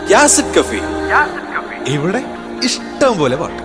യാസിഡ് കഫി ഇവിടെ ഇഷ്ടം പോലെ പാട്ട്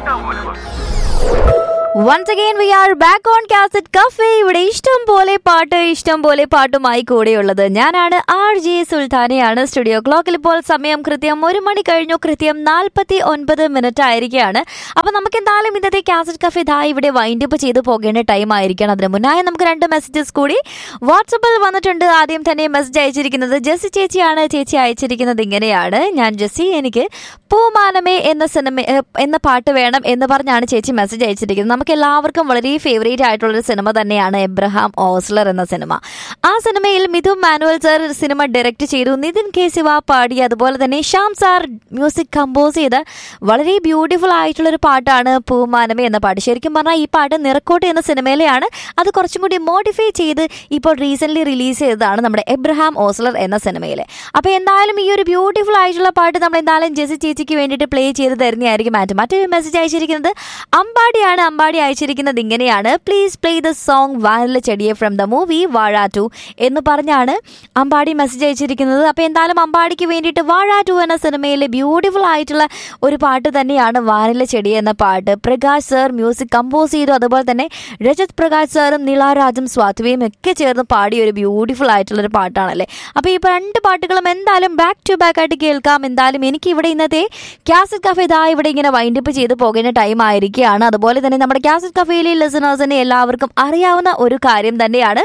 once again we are back on cassette cafe ഇവിടെ ഇഷ്ടം പോലെ പാട്ട് ഇഷ്ടം പോലെ പാട്ടുമായി കൂടെയുള്ളത് ഞാനാണ് ആർ ജെ സുൽത്താനയാണ് സ്റ്റുഡിയോ ക്ലോക്കിൽ ഇപ്പോൾ സമയം കൃത്യം ഒരു മണി കഴിഞ്ഞു കൃത്യം നാൽപ്പത്തി ഒൻപത് മിനിറ്റ് ആയിരിക്കുകയാണ് അപ്പൊ നമുക്ക് എന്തായാലും ഇന്നത്തെ കാസറ്റ് കഫേ ഇതാ ഇവിടെ വൈൻഡ് അപ്പ് ചെയ്ത് പോകേണ്ട ടൈം ആയിരിക്കണം അതിന് മുന്നായി നമുക്ക് രണ്ട് മെസ്സേജസ് കൂടി വാട്സപ്പിൽ വന്നിട്ടുണ്ട് ആദ്യം തന്നെ മെസ്സേജ് അയച്ചിരിക്കുന്നത് ജെസ്സി ചേച്ചിയാണ് ചേച്ചി അയച്ചിരിക്കുന്നത് ഇങ്ങനെയാണ് ഞാൻ ജെസ്സി എനിക്ക് പൂമാനമേ എന്ന സിനിമ ഏഹ്, എന്ന പാട്ട് വേണം എന്ന് പറഞ്ഞാണ് ചേച്ചി മെസ്സേജ് അയച്ചിരിക്കുന്നത് നമുക്ക് എല്ലാവർക്കും വളരെ ഫേവറേറ്റ് ആയിട്ടുള്ളൊരു സിനിമ തന്നെയാണ് എബ്രഹാം ഓസ്ലർ എന്ന സിനിമ ആ സിനിമയിൽ Mithu Manuel sir cinema direct ചെയ്തു നിതിൻ കെ ശിവ പാടി അതുപോലെ തന്നെ ശ്യാം സാർ മ്യൂസിക് കമ്പോസ് ചെയ്ത് വളരെ ബ്യൂട്ടിഫുൾ ആയിട്ടുള്ളൊരു പാട്ടാണ് പൂമാനമേ എന്ന പാട്ട് ശരിക്കും പറഞ്ഞാൽ ഈ പാട്ട് നിറക്കോട്ട് എന്ന സിനിമയിലെയാണ് അത് കുറച്ചും കൂടി മോഡിഫൈ ചെയ്ത് ഇപ്പോൾ റീസെന്റ് റിലീസ് ചെയ്തതാണ് നമ്മുടെ എബ്രഹാം ഓസ്ലർ എന്ന സിനിമയിൽ അപ്പോൾ എന്തായാലും ഈ ഒരു ബ്യൂട്ടിഫുൾ ആയിട്ടുള്ള പാട്ട് നമ്മൾ എന്തായാലും ജെസി ചേച്ചിക്ക് വേണ്ടിയിട്ട് പ്ലേ ചെയ്ത് തരുന്നതായിരിക്കും മാറ്റം മറ്റൊരു മെസ്സേജ് അയച്ചിരിക്കുന്നത് അമ്പാടിയാണ് അമ്പാടി അയച്ചിരിക്കുന്നത് ഇങ്ങനെയാണ് പ്ലീസ് പ്ലേ ദ സോങ് വാനില ചെടിയെ from the movie Vaazha two എന്ന് പറഞ്ഞാണ് അമ്പാടി മെസ്സേജ് അയച്ചിരിക്കുന്നത് അപ്പോൾ എന്തായാലും അമ്പാടിക്ക് വേണ്ടിയിട്ട് വാഴ ടു എന്ന സിനിമയിലെ ബ്യൂട്ടിഫുൾ ആയിട്ടുള്ള ഒരു പാട്ട് തന്നെയാണ് വാനില ചെടി എന്ന പാട്ട് പ്രകാശ് സർ മ്യൂസിക് കമ്പോസ് ചെയ്തു അതുപോലെ തന്നെ രജത് പ്രകാശ് സാറും നിളാരാജും സ്വാതിവയും ഒക്കെ ചേർന്ന് പാടിയ ഒരു ബ്യൂട്ടിഫുൾ ആയിട്ടുള്ള ഒരു പാട്ടാണല്ലേ അപ്പോൾ ഈ രണ്ട് പാട്ടുകളും എന്തായാലും ബാക്ക് ടു ബാക്ക് ആയിട്ട് കേൾക്കാം എന്തായാലും എനിക്ക് ഇവിടെ ഇന്നത്തെ കാസറ്റ് കഫേ ഇതാ ഇവിടെ ഇങ്ങനെ വൈൻഡപ്പ് ചെയ്ത് പോകേണ്ട ടൈം ആയിരിക്കുകയാണ് അതുപോലെ തന്നെ നമ്മുടെ കാസറ്റ് കഫേയിലെ ലിസണേഴ്സിന് എല്ലാവർക്കും അറിയാവുന്ന ഒരു കാര്യം തന്നെയാണ്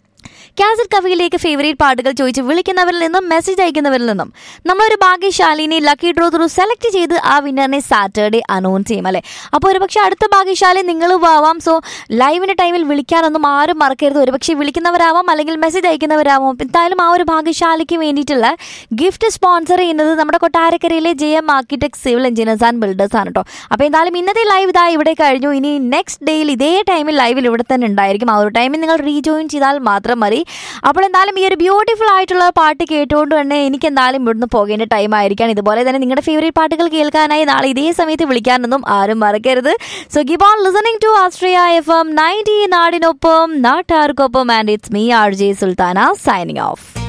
കാസറ്റ് കഫയിലേക്ക് ഫേവറേറ്റ് പാട്ടുകൾ ചോദിച്ച് വിളിക്കുന്നവരിൽ നിന്നും മെസ്സേജ് അയക്കുന്നവരിൽ നിന്നും നമ്മളൊരു ഭാഗ്യശാലിനെ ലക്കി ഡ്രോ ത്രൂ സെലക്ട് ചെയ്ത് ആ വിന്നറിനെ സാറ്റർഡേ അനൗൺസ് ചെയ്യും അല്ലേ അപ്പോൾ ഒരുപക്ഷെ അടുത്ത ഭാഗ്യശാലി നിങ്ങളും ആവാം സോ ലൈവിന്റെ ടൈമിൽ വിളിക്കാനൊന്നും ആരും മറക്കരുത് ഒരുപക്ഷെ വിളിക്കുന്നവരാവാം അല്ലെങ്കിൽ മെസ്സേജ് അയക്കുന്നവരാവാം എന്തായാലും ആ ഒരു ഭാഗ്യശാലിക്ക് വേണ്ടിയിട്ടുള്ള ഗിഫ്റ്റ് സ്പോൺസർ ചെയ്യുന്നത് നമ്മുടെ കൊട്ടാരക്കരയിലെ J M architect civil engineers and builders ആണ് കേട്ടോ അപ്പോൾ എന്തായാലും ഇന്നത്തെ ലൈവ് ഇതാ ഇവിടെ കഴിഞ്ഞു ഇനി നെക്സ്റ്റ് ഡേയിൽ ഇതേ ടൈമിൽ ലൈവിൽ ഇവിടെ തന്നെ ഉണ്ടായിരിക്കും ആ ഒരു ടൈമിൽ നിങ്ങൾ റീജോയിൻ ചെയ്താൽ മാത്രം മതി അപ്പോൾ എന്തായാലും ഈ ഒരു ബ്യൂട്ടിഫുൾ ആയിട്ടുള്ള പാട്ട് കേട്ടുകൊണ്ട് തന്നെ എനിക്ക് എന്തായാലും ഇവിടുന്ന് പോകേണ്ട ടൈം ആയിരിക്കണം ഇതുപോലെ തന്നെ നിങ്ങളുടെ ഫേവറേറ്റ് പാട്ടുകൾ കേൾക്കാനായി നാളെ ഇതേ സമയത്ത് വിളിക്കാനൊന്നും ആരും മറക്കരുത് so give on listening to Ashraya F M ninety നാടിനൊപ്പം നാട്ടാർക്കൊപ്പം and it's me R J Sultana signing of